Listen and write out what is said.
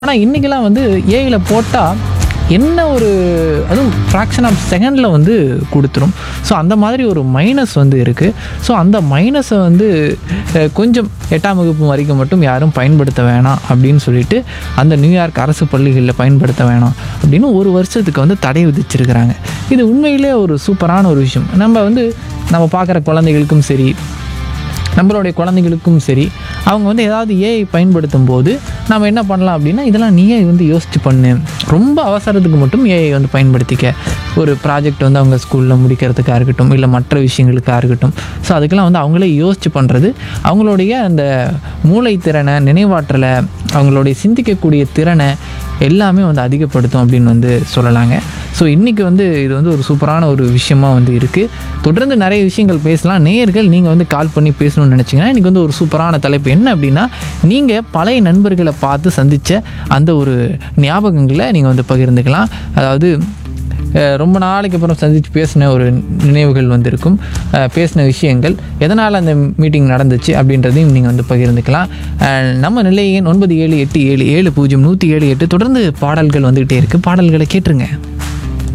ஆனால் இன்றைக்கெல்லாம் வந்து ஏஐல போட்டால் என்ன ஒரு அதுவும் ஃப்ராக்ஷன் ஆஃப் செகண்டில் வந்து கொடுத்துரும் ஸோ அந்த மாதிரி ஒரு மைனஸ் வந்து இருக்குது ஸோ அந்த மைனஸை வந்து அஹ், கொஞ்சம் எட்டாம் வகுப்பு வரைக்கும் மட்டும் யாரும் பயன்படுத்த வேணாம் அப்படின்னு சொல்லிட்டு அந்த நியூயார்க் அரசு பள்ளிகளில் பயன்படுத்த வேணாம் அப்படின்னு ஒரு வருஷத்துக்கு வந்து தடை விதிச்சிருக்கிறாங்க இது உண்மையிலே ஒரு சூப்பரான ஒரு விஷயம் நம்ம வந்து நம்ம பார்க்குற குழந்தைகளுக்கும் சரி நம்மளுடைய குழந்தைகளுக்கும் சரி அவங்க வந்து ஏதாவது ஏஐ பயன்படுத்தும் போது நம்ம என்ன பண்ணலாம் அப்படின்னா இதெல்லாம் நீயே வந்து யோசிச்சு பண்ணு ரொம்ப அவசரத்துக்கு மட்டும் ஏஐ வந்து பயன்படுத்திக்க ஒரு ப்ராஜெக்ட் வந்து அவங்க ஸ்கூலில் முடிக்கிறதுக்காக இருக்கட்டும் இல்லை மற்ற விஷயங்களுக்காக இருக்கட்டும் ஸோ அதுக்கெல்லாம் வந்து அவங்களே யோசிச்சு பண்ணுறது அவங்களுடைய அந்த மூளைத்திறனை நினைவாற்றலை அவங்களுடைய சிந்திக்கக்கூடிய திறனை எல்லாமே வந்து அதிகப்படுத்தும் அப்படின்னு வந்து சொல்லலாங்க ஸோ இன்றைக்கி வந்து இது வந்து ஒரு சூப்பரான ஒரு விஷயமா வந்து இருக்குது தொடர்ந்து நிறைய விஷயங்கள் பேசலாம் நேயர்கள் நீங்கள் வந்து கால் பண்ணி பேசணும்னு நினச்சிங்கன்னா இன்றைக்கி வந்து ஒரு சூப்பரான தலைப்பு என்ன அப்படின்னா நீங்கள் பழைய நண்பர்களை பார்த்து சந்தித்த அந்த ஒரு ஞாபகங்களை நீங்கள் வந்து பகிர்ந்துக்கலாம் அதாவது அஹ், ரொம்ப நாளைக்கு அப்புறம் சந்தித்து பேசின ஒரு நினைவுகள் வந்து இருக்கும் அஹ், பேசின விஷயங்கள் எதனால் அந்த மீட்டிங் நடந்துச்சு அப்படின்றதையும் நீங்கள் வந்து பகிர்ந்துக்கலாம் அஹ், நம்ம நிலைய எண் ஒன்பது ஏழு எட்டு ஏழு ஏழு பூஜ்ஜியம் நூற்றி ஏழு எட்டு தொடர்ந்து பாடல்கள் வந்துக்கிட்டே இருக்குது பாடல்களை கேட்டுருங்க